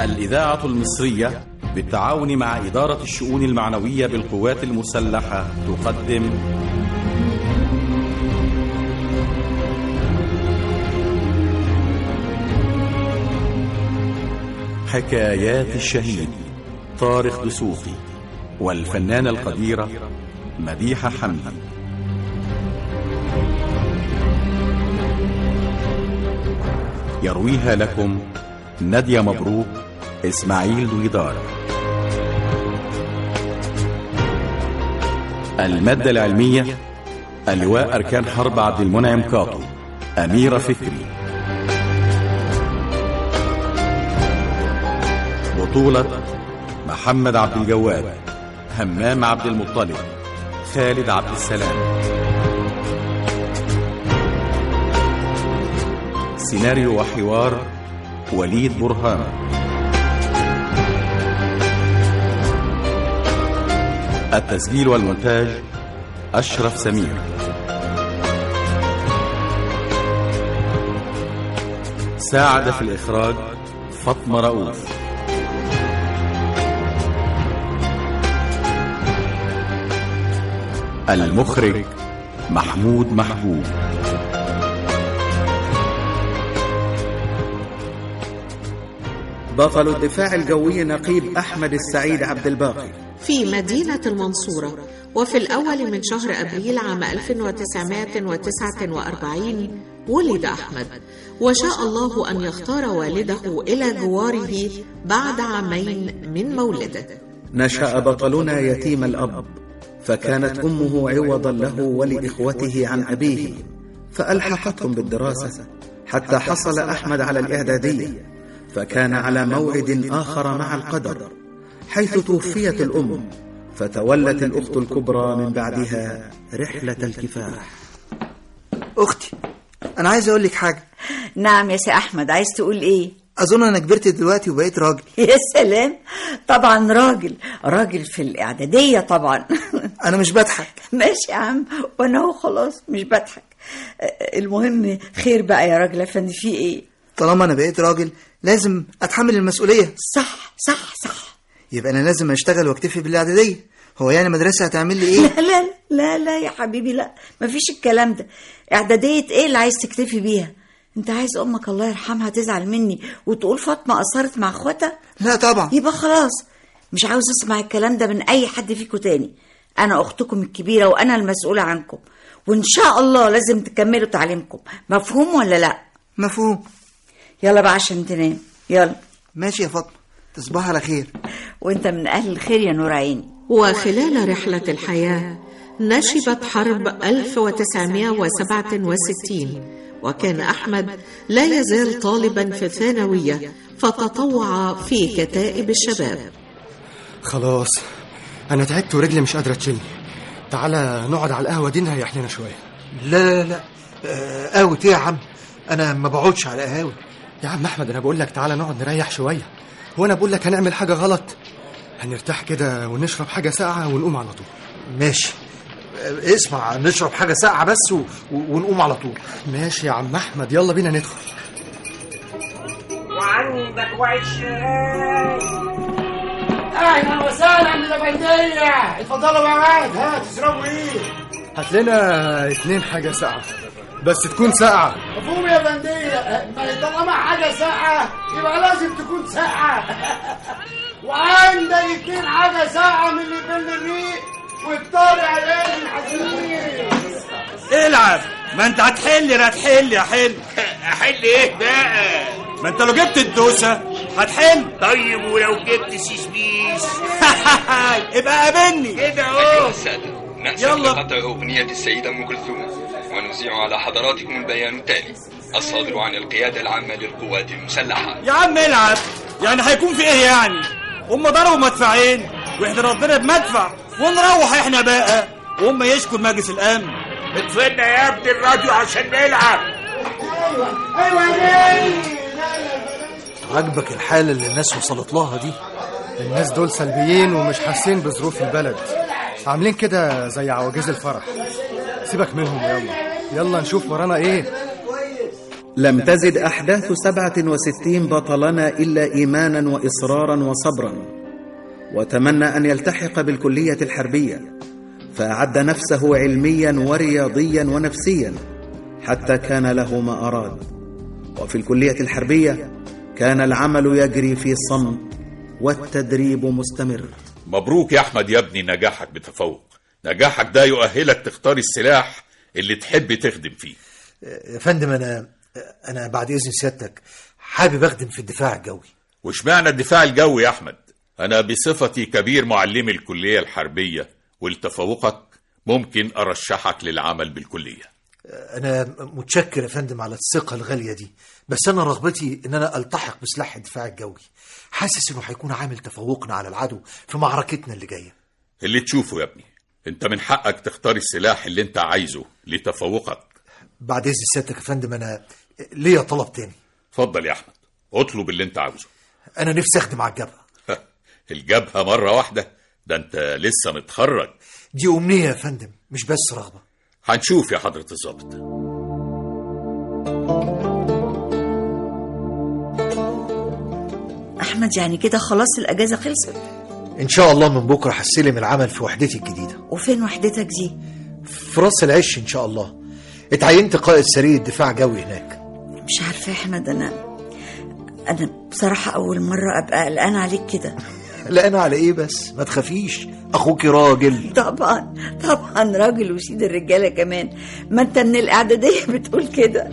الإذاعة المصرية بالتعاون مع إدارة الشؤون المعنوية بالقوات المسلحة تقدم حكايات الشهيد طارق دسوقي والفنانة القديرة مديحة حمدي يرويها لكم نادية مبروك إسماعيل دويدار المادة العلمية اللواء أركان حرب عبد المنعم كاطو أميرة فكري بطولة محمد عبد الجواد همام عبد المطلب خالد عبد السلام سيناريو وحوار وليد برهان التسجيل والمونتاج أشرف سمير ساعد في الإخراج فاطمة رؤوف المخرج محمود محبوب بطل الدفاع الجوي نقيب أحمد السعيد عبد الباقي في مدينة المنصورة وفي الأول من شهر أبريل عام 1949 ولد أحمد وشاء الله أن يختار والده إلى جواره بعد عامين من مولده نشأ بطلنا يتيم الأب فكانت أمه عوضا له ولإخوته عن أبيه فألحقتهم بالدراسة حتى حصل أحمد على الإعدادية فكان على موعد آخر مع القدر حيث توفيت الأم فتولت الأخت الكبرى من بعدها رحلة الكفاح اختي انا عايز اقول لك حاجه نعم يا سي احمد عايز تقول ايه اظن انا كبرت دلوقتي وبقيت راجل يا سلام طبعا راجل راجل في الاعداديه طبعا انا مش بضحك ماشي يا عم وانا اهو خلاص مش بضحك المهم خير بقى يا راجل افندي في ايه طالما انا بقيت راجل لازم اتحمل المسؤوليه صح صح صح يبقى انا لازم اشتغل واكتفي بالاعداديه هو يعني مدرسه هتعمل لي ايه لا لا لا لا يا حبيبي لا مفيش الكلام ده اعداديه ايه اللي عايز تكتفي بيها انت عايز امك الله يرحمها تزعل مني وتقول فاطمه قصرت مع اخواتها لا طبعا يبقى خلاص مش عاوز اسمع الكلام ده من اي حد فيكم تاني انا اختكم الكبيره وانا المسؤوله عنكم وان شاء الله لازم تكملوا تعليمكم مفهوم ولا لا مفهوم يلا بقى عشان تنام يلا ماشي يا فاطمه تصبح على خير وانت من اهل الخير يا نور عيني وخلال رحلة الحياة نشبت حرب 1967 وكان أحمد لا يزال طالبا في الثانوية فتطوع في كتائب الشباب خلاص انا تعبت ورجلي مش قادره تشيلني تعالى نقعد على القهوه دي نريح لنا شويه لا لا لا آه، قهوة ايه يا عم انا ما بقعدش على قهاوي يا عم احمد انا بقول لك تعالى نقعد نريح شويه هو انا بقول لك هنعمل حاجه غلط هنرتاح كده ونشرب حاجه ساقعه ونقوم على طول ماشي آه، اسمع نشرب حاجة ساقعة بس و... و- ونقوم على طول ماشي يا عم احمد يلا بينا ندخل وعندك وعشاي اهلا وسهلا باللبنديه اتفضلوا يا واد ها تشربوا ايه هات لنا اتنين حاجه ساقعه بس تكون ساقعه مفهوم يا بنديه ما هي طالما حاجه ساقعه يبقى لازم تكون ساقعه وعندك اتنين حاجه ساقعه من اللي بين الريق والطالع عليه الحزين العب ما انت هتحل هتحل يا حل احل ايه بقى ما انت لو جبت الدوسه هتحل طيب ولو جبت سيسبيس ابقى قابلني كده اهو السادة نأسف يلا. لقطع أغنية السيدة أم كلثوم ونذيع على حضراتكم البيان التالي الصادر عن القيادة العامة للقوات المسلحة يا عم العب يعني هيكون في ايه يعني هم ضربوا مدفعين واحنا ردنا بمدفع ونروح احنا بقى وهم يشكوا مجلس الامن اطفينا يا ابني الراديو عشان نلعب ايوه يا بيه عجبك الحالة اللي الناس وصلت لها دي الناس دول سلبيين ومش حاسين بظروف البلد عاملين كده زي عواجيز الفرح سيبك منهم يلا يلا نشوف ورانا ايه لم تزد أحداث سبعة وستين بطلنا إلا إيمانا وإصرارا وصبرا وتمنى أن يلتحق بالكلية الحربية فأعد نفسه علميا ورياضيا ونفسيا حتى كان له ما أراد وفي الكلية الحربية كان العمل يجري في صمت والتدريب مستمر مبروك يا احمد يا ابني نجاحك بتفوق نجاحك ده يؤهلك تختار السلاح اللي تحب تخدم فيه يا فندم انا انا بعد اذن سيادتك حابب اخدم في الدفاع الجوي واشمعنى الدفاع الجوي يا احمد انا بصفتي كبير معلمي الكليه الحربيه ولتفوقك ممكن ارشحك للعمل بالكليه انا متشكر يا فندم على الثقه الغاليه دي بس انا رغبتي ان انا التحق بسلاح الدفاع الجوي حاسس انه هيكون عامل تفوقنا على العدو في معركتنا اللي جايه اللي تشوفه يا ابني انت من حقك تختار السلاح اللي انت عايزه لتفوقك بعد اذن سيادتك يا فندم انا ليا طلب تاني اتفضل يا احمد اطلب اللي انت عاوزه انا نفسي اخدم على الجبهه الجبهه مره واحده ده انت لسه متخرج دي امنيه يا فندم مش بس رغبه هنشوف يا حضره الضابط احمد يعني كده خلاص الاجازه خلصت ان شاء الله من بكره هستلم العمل في وحدتي الجديده وفين وحدتك دي في راس العش ان شاء الله اتعينت قائد سريه دفاع جوي هناك مش عارفه يا احمد انا انا بصراحه اول مره ابقى قلقان عليك كده لا انا على ايه بس ما تخافيش اخوك راجل طبعا طبعا راجل وسيد الرجاله كمان ما انت من الاعداديه بتقول كده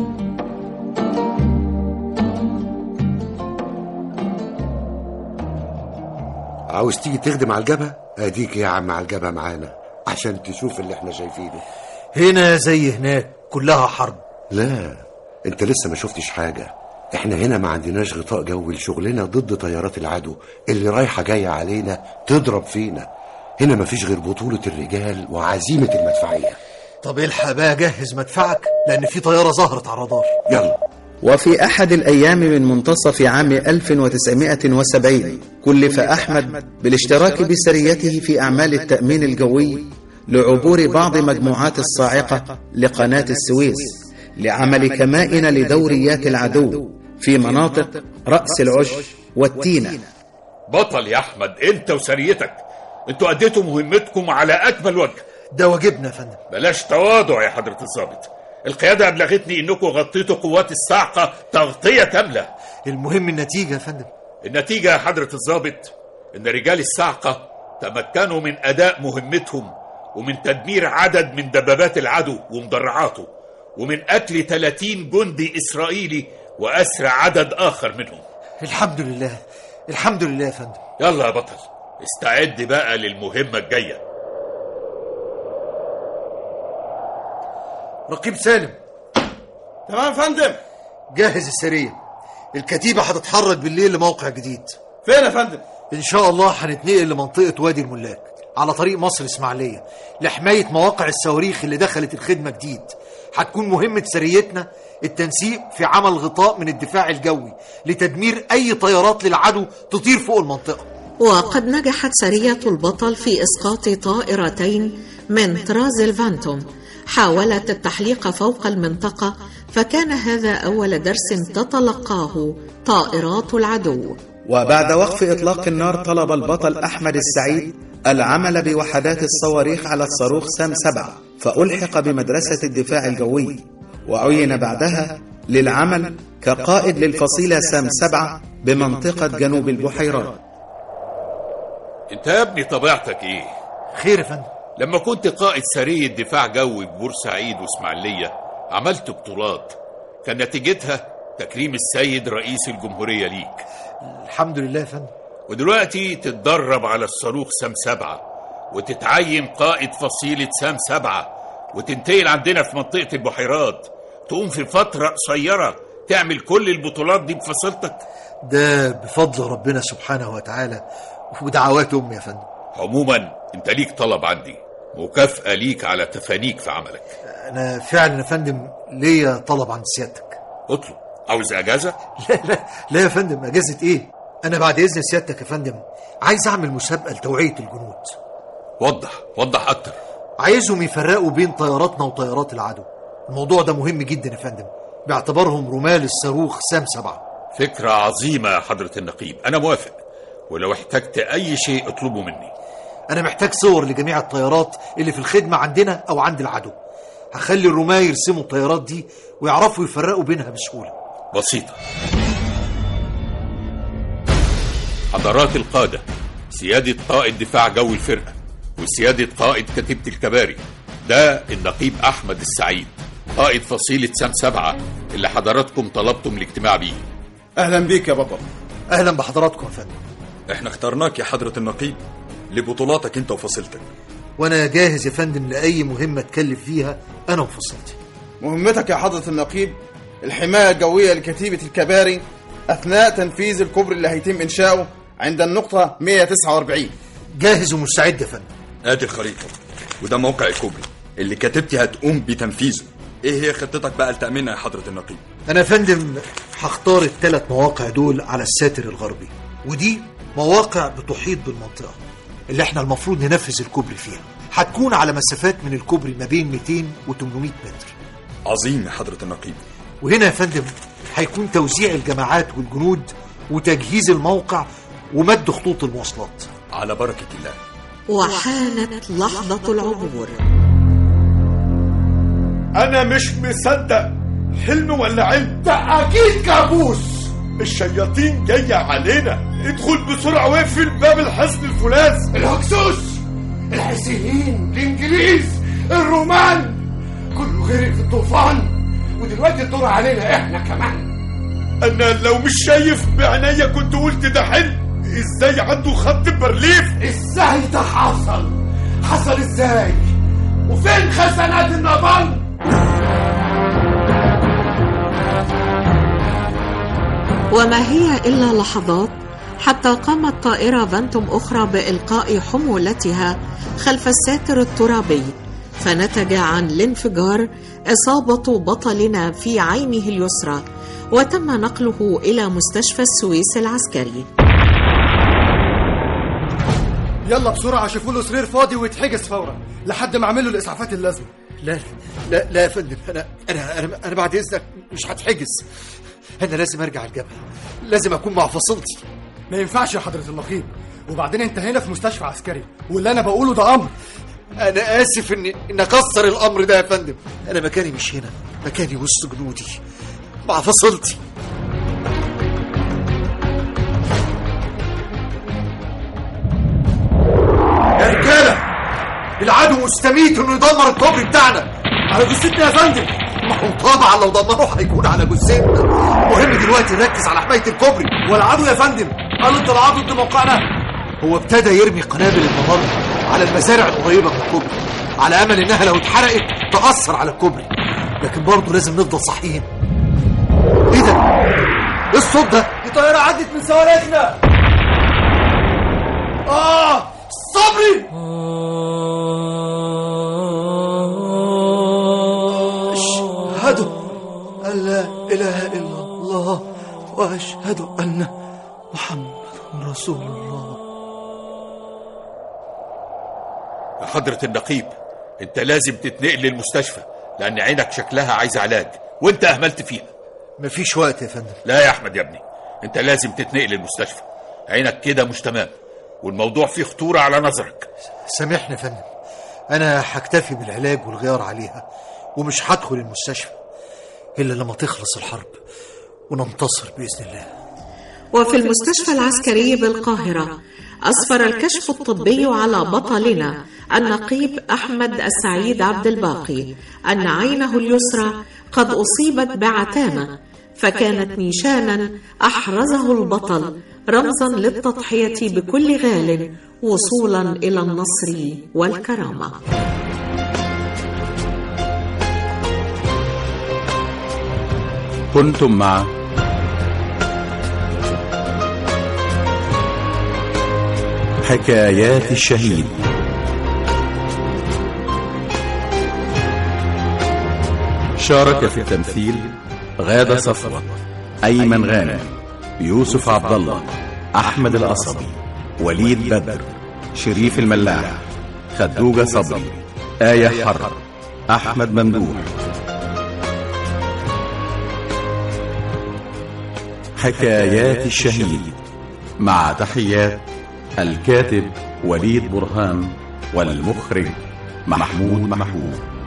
عاوز تيجي تخدم على الجبهة اديك يا عم على الجبهة معانا عشان تشوف اللي احنا شايفينه هنا زي هناك كلها حرب لا انت لسه ما شفتش حاجة احنا هنا ما عندناش غطاء جوي لشغلنا ضد طيارات العدو اللي رايحة جاية علينا تضرب فينا هنا مفيش غير بطولة الرجال وعزيمة المدفعية طب الحق بقى جهز مدفعك لان في طياره ظهرت على الرادار يلا وفي أحد الأيام من منتصف عام 1970 كلف أحمد بالاشتراك بسريته في أعمال التأمين الجوي لعبور بعض مجموعات الصاعقة لقناة السويس لعمل كمائن لدوريات العدو في مناطق رأس العش والتينة بطل يا احمد انت وسريتك انتوا اديتوا مهمتكم على اكمل وجه ده واجبنا يا فندم بلاش تواضع يا حضره الضابط القياده ابلغتني انكم غطيتوا قوات الصاعقه تغطيه كامله المهم النتيجه يا فندم النتيجه يا حضره الضابط ان رجال الصاعقه تمكنوا من اداء مهمتهم ومن تدمير عدد من دبابات العدو ومدرعاته ومن قتل 30 جندي اسرائيلي واسر عدد اخر منهم الحمد لله الحمد لله يا فندم يلا يا بطل استعد بقى للمهمه الجايه رقيب سالم تمام يا فندم جهز السريه الكتيبه هتتحرك بالليل لموقع جديد فين يا فندم ان شاء الله هنتنقل لمنطقه وادي الملاك على طريق مصر اسماعيليه لحمايه مواقع الصواريخ اللي دخلت الخدمه جديد هتكون مهمه سريتنا التنسيق في عمل غطاء من الدفاع الجوي لتدمير اي طيارات للعدو تطير فوق المنطقه وقد نجحت سرية البطل في إسقاط طائرتين من طراز الفانتوم حاولت التحليق فوق المنطقة فكان هذا أول درس تتلقاه طائرات العدو وبعد وقف إطلاق النار طلب البطل أحمد السعيد العمل بوحدات الصواريخ على الصاروخ سام سبعة فألحق بمدرسة الدفاع الجوي وعين بعدها للعمل كقائد للفصيلة سام سبعة بمنطقة جنوب البحيرات انت يا ابني طبيعتك ايه خير يا فندم لما كنت قائد سرية دفاع جوي ببورسعيد واسماعيلية عملت بطولات كان نتيجتها تكريم السيد رئيس الجمهورية ليك الحمد لله يا فندم ودلوقتي تتدرب على الصاروخ سام سبعة وتتعين قائد فصيلة سام سبعة وتنتقل عندنا في منطقة البحيرات تقوم في فترة قصيرة تعمل كل البطولات دي بفصيلتك ده بفضل ربنا سبحانه وتعالى ودعوات امي يا فندم عموما انت ليك طلب عندي مكافأة ليك على تفانيك في عملك انا فعلا يا فندم ليا طلب عند سيادتك اطلب عاوز اجازة لا لا لا يا فندم اجازه ايه انا بعد اذن سيادتك يا فندم عايز اعمل مسابقه لتوعيه الجنود وضح وضح اكتر عايزهم يفرقوا بين طياراتنا وطيارات العدو الموضوع ده مهم جدا يا فندم باعتبارهم رمال الصاروخ سام سبعة فكرة عظيمة يا حضرة النقيب أنا موافق ولو احتجت أي شيء اطلبه مني أنا محتاج صور لجميع الطيارات اللي في الخدمة عندنا أو عند العدو هخلي الرماة يرسموا الطيارات دي ويعرفوا يفرقوا بينها بسهولة بسيطة حضرات القادة سيادة قائد دفاع جو الفرقة وسيادة قائد كتيبة الكباري ده النقيب أحمد السعيد قائد فصيلة سام سبعة اللي حضراتكم طلبتم الاجتماع بيه اهلا بيك يا بطل أهلا بحضراتكم يا فندم احنا اخترناك يا حضرة النقيب لبطولاتك انت وفصيلتك وأنا جاهز يا فندم لأي مهمة تكلف فيها أنا وفصيلتي مهمتك يا حضرة النقيب الحماية الجوية لكتيبة الكباري أثناء تنفيذ الكوبري اللي هيتم إنشاؤه عند النقطة 149 جاهز ومستعد يا فندم ادي الخريطة وده موقع الكوبري اللي كتيبتي هتقوم بتنفيذه ايه هي خطتك بقى لتأمينها يا حضرة النقيب أنا يا فندم هختار الثلاث مواقع دول على الساتر الغربي ودي مواقع بتحيط بالمنطقة اللي احنا المفروض ننفذ الكوبري فيها هتكون على مسافات من الكوبري ما بين 200 و 800 متر عظيم يا حضرة النقيب وهنا يا فندم هيكون توزيع الجماعات والجنود وتجهيز الموقع ومد خطوط المواصلات على بركة الله وحانت لحظة العبور انا مش مصدق حلم ولا علم ده اكيد كابوس الشياطين جايه علينا ادخل بسرعه واقفل باب الحصن الفولاذ الهكسوس الحسيين الانجليز الرومان كله غرق في الطوفان ودلوقتي الدور علينا احنا كمان انا لو مش شايف بعينيا كنت قلت ده حلم ازاي عنده خط برليف ازاي ده حصل حصل ازاي وفين خزانات النظام وما هي إلا لحظات حتى قامت طائرة فانتوم أخرى بإلقاء حمولتها خلف الساتر الترابي فنتج عن الانفجار إصابة بطلنا في عينه اليسرى وتم نقله إلى مستشفى السويس العسكري يلا بسرعة شوفوا له سرير فاضي ويتحجز فورا لحد ما اعمل له الإسعافات اللازمة لا لا لا يا فندم انا انا انا, أنا بعد اذنك مش هتحجز انا لازم ارجع الجبهه لازم اكون مع فصيلتي ما ينفعش يا حضرة النقيب وبعدين انت هنا في مستشفى عسكري واللي انا بقوله ده امر انا اسف اني ان اكسر الامر ده يا فندم انا مكاني مش هنا مكاني وسط جنودي مع فصيلتي يا رجاله العدو مستميت انه يدمر الكوبري بتاعنا على جثتنا يا فندم ما هو طبعا لو دمروه هيكون على جثتنا المهم دلوقتي نركز على حمايه الكوبري والعدو يا فندم قالوا انت العدو ضد موقعنا هو ابتدى يرمي قنابل النهارده على المزارع القريبه من الكوبري على امل انها لو اتحرقت تاثر على الكوبري لكن برضه لازم نفضل صحيين ايه ده ايه الصوت ده دي طيارة عدت من سوالفنا اه صبري أشهد أن لا إله إلا الله وأشهد أن محمد رسول الله يا حضرة النقيب انت لازم تتنقل للمستشفى لان عينك شكلها عايز علاج وانت اهملت فيها مفيش وقت يا فندم لا يا احمد يا ابني انت لازم تتنقل للمستشفى عينك كده مش تمام والموضوع فيه خطورة على نظرك سامحني يا فندم أنا هكتفي بالعلاج والغيار عليها ومش هدخل المستشفى إلا لما تخلص الحرب وننتصر بإذن الله وفي المستشفى العسكري بالقاهرة أسفر الكشف الطبي على بطلنا النقيب أحمد السعيد عبد الباقي أن عينه اليسرى قد أصيبت بعتامة فكانت نيشانا أحرزه البطل رمزا للتضحية بكل غال وصولا إلى النصر والكرامة كنتم مع حكايات الشهيد شارك في التمثيل غادة صفوة أيمن غانم يوسف عبد الله أحمد القصبي وليد بدر شريف الملاح خدوجة صبري آية حر أحمد ممدوح حكايات الشهيد مع تحيات الكاتب وليد برهان والمخرج محمود محمود